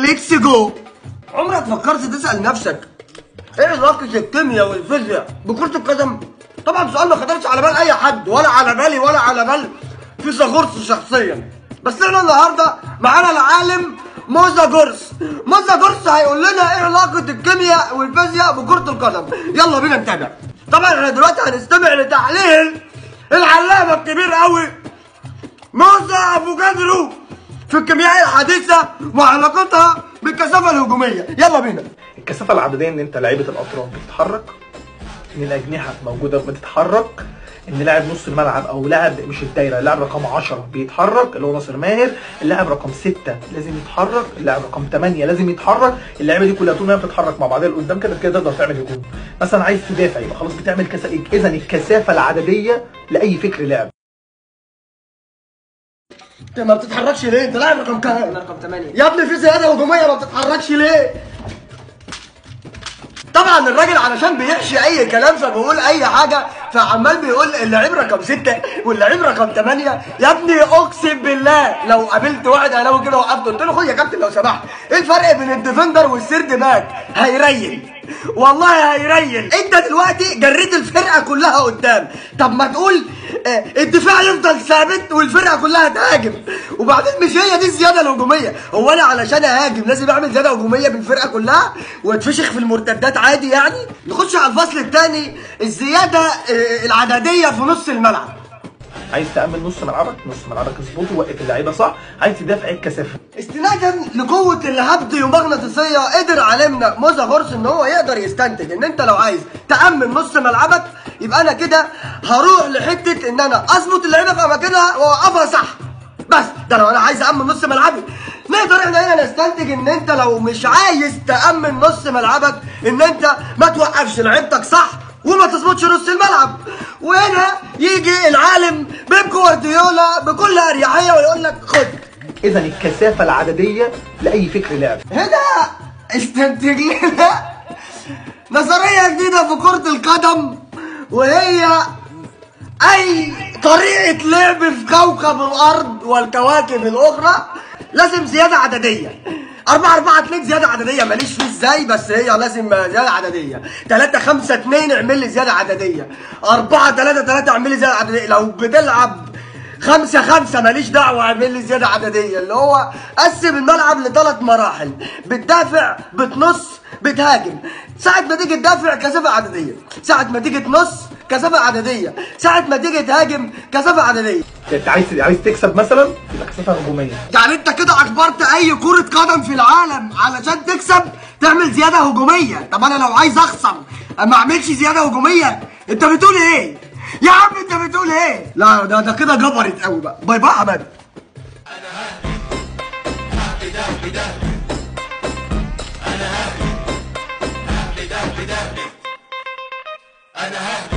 ليتس جو عمرك فكرت تسال نفسك ايه علاقه الكيمياء والفيزياء بكره القدم طبعا سؤال ما خطرش على بال اي حد ولا على بالي ولا على بال فيثاغورس شخصيا بس احنا النهارده معانا العالم موزا جورس موزا جورس هيقول لنا ايه علاقه الكيمياء والفيزياء بكره القدم يلا بينا نتابع طبعا احنا دلوقتي هنستمع لتحليل العلامه الكبير قوي موزا افوكادرو في الكيمياء الحديثه وعلاقتها بالكثافه الهجوميه يلا بينا الكثافه العدديه ان انت لعيبه الاطراف بتتحرك ان الاجنحه موجوده بتتحرك ان لاعب نص الملعب او لاعب مش الدايره اللاعب رقم 10 بيتحرك اللي هو ناصر ماهر اللاعب رقم 6 لازم يتحرك اللاعب رقم 8 لازم يتحرك اللعيبه دي كلها طول ما هي بتتحرك مع بعضها لقدام كده كده تقدر تعمل هجوم مثلا عايز تدافع يبقى خلاص بتعمل كثافه اذا الكثافه العدديه لاي فكر لعب انت ما بتتحركش ليه انت لاعب رقم كام رقم 8 يا ابني في زياده هجوميه ما بتتحركش ليه طبعا الراجل علشان بيحشي اي كلام فبيقول اي حاجه فعمال بيقول اللعيب رقم ستة واللعيب رقم ثمانية يا ابني اقسم بالله لو قابلت واحد اهلاوي كده وقفته قلت له خد يا كابتن لو سمحت ايه الفرق بين الديفندر والسيرد باك هيريل والله هيريل انت دلوقتي جريت الفرقه كلها قدام طب ما تقول آه، الدفاع يفضل ثابت والفرقه كلها تهاجم وبعدين مش هي دي الزياده الهجوميه هو انا علشان اهاجم لازم اعمل زياده هجوميه بالفرقه كلها واتفشخ في المرتدات عادي يعني نخش على الفصل الثاني الزياده آه، العدديه في نص الملعب عايز تامن نص ملعبك نص ملعبك اظبطه وقف اللعيبه صح عايز تدافع الكثافه استنادا لقوة الهبد المغناطيسية قدر عالمنا موزا هورس ان هو يقدر يستنتج ان انت لو عايز تأمن نص ملعبك يبقى انا كده هروح لحتة ان انا اظبط اللعيبة في اماكنها واوقفها صح بس ده لو انا عايز اامن نص ملعبي نقدر احنا هنا نستنتج ان انت لو مش عايز تأمن نص ملعبك ان انت ما توقفش لعيبتك صح وما تظبطش نص الملعب وهنا يجي العالم بيب جوارديولا بكل اريحيه ويقول لك خد اذا الكثافه العدديه لاي فكر لعب هنا استنتج لنا نظريه جديده في كره القدم وهي اي طريقه لعب في كوكب الارض والكواكب الاخرى لازم زياده عدديه 4 4 2 زياده عدديه ماليش فيه ازاي بس هي لازم زياده عدديه 3 5 2 اعمل لي زياده عدديه 4 3 3 اعمل لي زياده عدديه لو بتلعب خمسة خمسة ماليش دعوة اعمل لي زيادة عددية اللي هو قسم الملعب لثلاث مراحل بتدافع بتنص بتهاجم ساعة ما تيجي تدافع كثافة عددية ساعة ما تيجي تنص كثافة عددية ساعة ما تيجي تهاجم كثافة عددية انت عايز عايز تكسب مثلا يبقى كثافه هجوميه يعني انت كده اجبرت اي كرة قدم في العالم علشان تكسب تعمل زيادة هجومية طب انا لو عايز اخسر ما اعملش زيادة هجومية انت بتقول ايه يا عم انت بتقول ايه لا ده ده كده جبرت قوي بقى باي باي يا حماد انا هادي